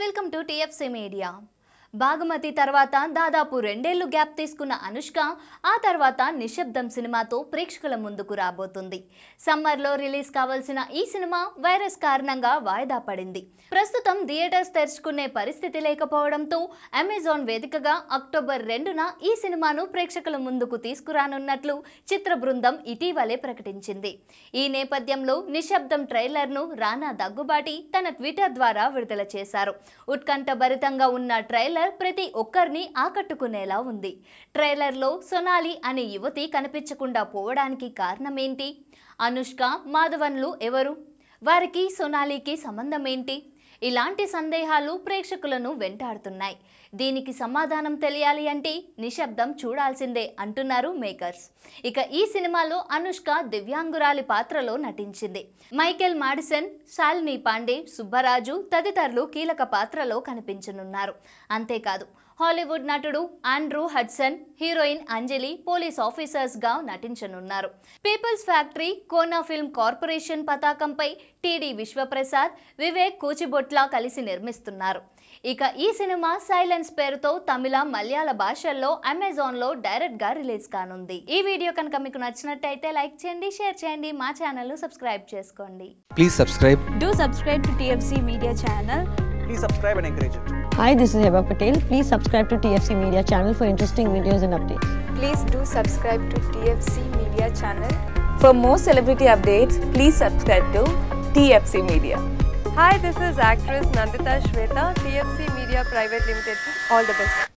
Welcome to TFC media Bhaagamathie తర్వాత దాదాపు రెండేళ్లు గ్యాప్ తీసుకున్న అనుష్క ఆ తర్వాత నిశ్శబ్దం సినిమాతో ప్రేక్షకుల ముందుకు రాబోతుంది సమ్మర్లో రిలీజ్ కావాల్సిన ఈ సినిమా వైరస్ కారణంగా వాయిదా పడింది ప్రస్తుతం థియేటర్స్ తెరుచుకునే పరిస్థితి లేకపోవడంతో అమెజాన్ వేదికగా అక్టోబర్ రెండున ఈ సినిమాను ప్రేక్షకుల ముందుకు తీసుకురానున్నట్లు చిత్ర బృందం ఇటీవలే ప్రకటించింది ఈ నేపథ్యంలో నిశ్శబ్దం ట్రైలర్ను రానా దగ్గుబాటి తన ట్విట్టర్ ద్వారా విడుదల చేశారు ఉత్కంఠభరితంగా ఉన్న ట్రైలర్ ప్రతి ఒక్కరిని ఆకట్టుకునేలా ఉంది ట్రైలర్లో సొనాలి అనే యువతి కనిపించకుండా పోవడానికి కారణమేంటి అనుష్క మాధవన్లు ఎవరు వారికి సొనాలికి సంబంధం ఏంటి ఇలాంటి సందేహాలు ప్రేక్షకులను వెంటాడుతున్నాయి దీనికి సమాధానం తెలియాలి అంటే నిశ్శబ్దం చూడాల్సిందే అంటున్నారు మేకర్స్ ఇక ఈ సినిమాలో అనుష్క దివ్యాంగురాలి పాత్రలో నటించింది మైకేల్ మాడిసన్ శాలిని పాండే సుబ్బరాజు తదితరులు కీలక పాత్రలో కనిపించనున్నారు అంతేకాదు హాలీవుడ్ నటుడు Andrew Hudson heroine Anjali police officers గా నటించనున్నారు people's factory Kona film corporation పతాకంపై టీడీ విశ్వప్రసాద్ వివేక్ కూచిబొట్ల కలిసి నిర్మిస్తున్నారు ఇక ఈ సినిమా సైలెన్స్ పేరుతో తమిళ మలయాళ భాషల్లో అమెజాన్ లో డైరెక్ట్ గా రిలీజ్ కానుంది ఈ వీడియో కనుక మీకు నచ్చినట్టయితే లైక్ చేయండి షేర్ చేయండి మా ఛానల్ ను సబ్స్క్రైబ్ చేసుకోండి Please subscribe. Do subscribe to TFC Media channel. Please subscribe and encourage it. Hi, this is Heba Patel. Please subscribe to TFC Media channel for interesting videos and updates. Please do subscribe to TFC Media channel. For more celebrity updates, please subscribe to TFC Media. Hi, this is actress Nandita Shweta, TFC Media Private Limited. All the best.